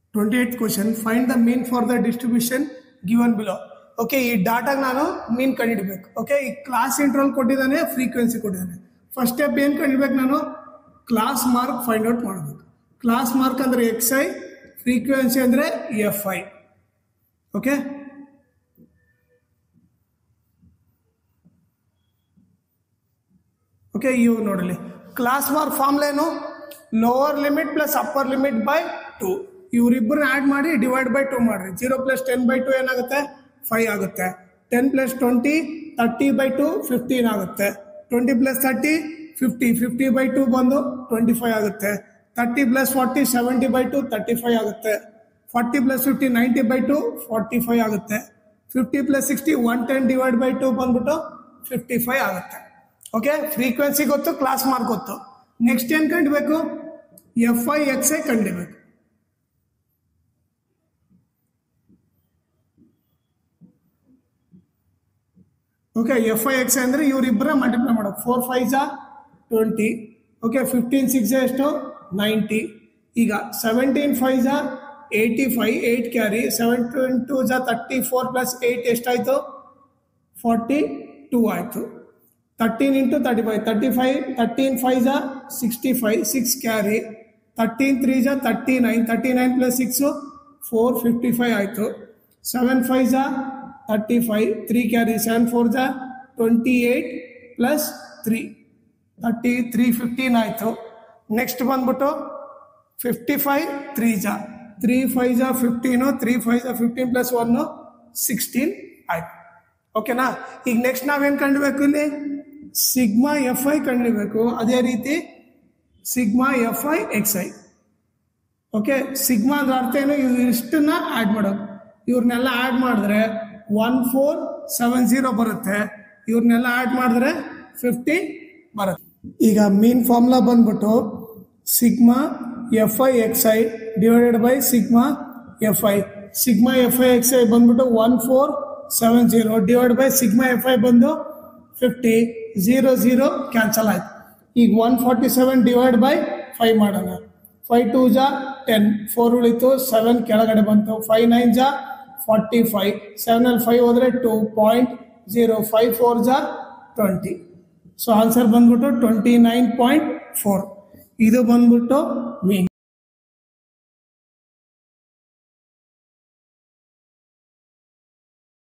28th question find the mean for the distribution given below okay ಈ ಡಾಟಾಗ ನಾನು ಮೀನ್ ಕಂಡುಹಿಡಬೇಕು okay ಈ ಕ್ಲಾಸ್ ಇಂಟ್ರೋಲ್ ಕೊಟ್ಟಿದ್ದಾನೆ ಫ್ರೀಕ್ವೆನ್ಸಿ ಕೊಟ್ಟಿದ್ದಾನೆ ಫಸ್ಟ್ ಸ್ಟೆಪ್ ಏನು ಕಂಡುಹಿಡ್ಬೇಕು ನಾನು ಕ್ಲಾಸ್ ಮಾರ್ಕ್ ಫೈಂಡ್ ಔಟ್ ಮಾಡಬೇಕು ಕ್ಲಾಸ್ ಮಾರ್ಕ್ ಅಂದ್ರೆ ಎಕ್ಸ್ ಐ ಫ್ರೀಕ್ವೆನ್ಸಿ ಅಂದ್ರೆ ಎಫ್ ಐ ಓಕೆ ಓಕೆ ಇವು ನೋಡಲಿ ಕ್ಲಾಸ್ ಮಾರ್ಕ್ ಫಾರ್ಮ್ಲ ಏನು lower limit plus upper limit by two ಇವರಿಬ್ಬರನ್ನ ಆ್ಯಡ್ ಮಾಡಿ ಡಿವೈಡ್ ಬೈ ಟು ಮಾಡಿರಿ zero plus ten by two ಏನಾಗುತ್ತೆ ಫೈವ್ ಆಗುತ್ತೆ ten plus twenty thirty by two fifteen ಆಗುತ್ತೆ twenty plus thirty fifty fifty by two ಬಂದು twenty five ಆಗುತ್ತೆ thirty plus forty seventy by two thirty five ಆಗುತ್ತೆ forty plus fifty ninety by two forty five ಆಗುತ್ತೆ fifty plus sixty one ten divide by two ಬಂದ್ಬಿಟ್ಟು fifty five ಆಗುತ್ತೆ okay frequency ಗೊತ್ತು class mark ಗೊತ್ತು next ಏನು ಕಂಡಿಬೇಕು F I X I ಕಂಡಿಬೇಕು okay F I X ಅಂದರೆ ಇವರಿಬ್ಬರ ಮಲ್ಟಿಪ್ಲೈ ಮಾಡೋದು ಫೋರ್ ಫೈವ್ ಜಾ ಟ್ವೆಂಟಿ ಓಕೆ ಫಿಫ್ಟೀನ್ ಸಿಕ್ಸ್ ಎಷ್ಟು ನೈಂಟಿ ಈಗ ಸೆವೆಂಟೀನ್ ಫೈವ್ ಜಾ eighty five eight carry seventeen two ಜಾ ತರ್ಟಿ ಫೋರ್ ಪ್ಲಸ್ ಏಯ್ಟ್ ಎಷ್ಟಾಯಿತು ಫಾರ್ಟಿ ಟೂ ಆಯಿತು thirteen into thirty five thirty five thirteen five ಜಾ sixty five six carry thirteen three ಜಾ thirty nine thirty nine plus six four fifty five ಆಯಿತು seven five ಜಾ thirty five three carry seven four ಜಾ twenty eight plus three thirty three fifteen ಆಯಿತು next ಬಂದ್ಬಿಟ್ಟು fifty five three ಜಾ three five ಜಾ fifteen three five ಜಾ fifteen plus one sixteen ಆಯ್ತು ಓಕೆನಾ ಈಗ ನೆಕ್ಸ್ಟ್ ನಾವೇನು ಕಂಡುಬೇಕು ಇಲ್ಲಿ ಸಿಗ್ಮಾ ಎಫ್ ಐ ಕಂಡುಹಿಡಬೇಕು ಅದೇ ರೀತಿ sigma F I X I okay sigma ಅಂದ್ರೆ ಅರ್ಥ ಏನು ಇವ್ ಇಷ್ಟನ್ನ ಆ್ಯಡ್ ಮಾಡೋದು ಇವ್ರನ್ನೆಲ್ಲ ಆ್ಯಡ್ ಮಾಡಿದ್ರೆ ಒನ್ ಫೋರ್ ಸೆವೆನ್ ಜೀರೋ ಬರುತ್ತೆ ಇವ್ರನ್ನೆಲ್ಲ ಆ್ಯಡ್ ಮಾಡಿದ್ರೆ ಫಿಫ್ಟಿ ಬರುತ್ತೆ ಈಗ ಮೀನ್ ಫಾರ್ಮುಲಾ ಬಂದ್ಬಿಟ್ಟು sigma F I X I divided by sigma F I sigma F I X I ಬಂದ್ಬಿಟ್ಟು one four seven zero divide by sigma F I ಬಂದು fifty zero zero cancel ಆಯ್ತು ಈಗ one forty seven divide by five ಮಾಡೋಣ five two ಜಾ ten four ಉಳಿತು seven ಕೆಳಗಡೆ ಬಂತು five nine ಜಾ ಫಾರ್ಟಿ ಫೈವ್ ಸೆವೆನಲ್ಲಿ ಫೈವ್ ಹೋದರೆ two point zero five four ಜಾ ಟ್ವೆಂಟಿ ಸೊ ಆನ್ಸರ್ ಬಂದ್ಬಿಟ್ಟು ಟ್ವೆಂಟಿ ನೈನ್ ಪಾಯಿಂಟ್ ಫೋರ್ ಇದು ಬಂದ್ಬಿಟ್ಟು ಮೀನ್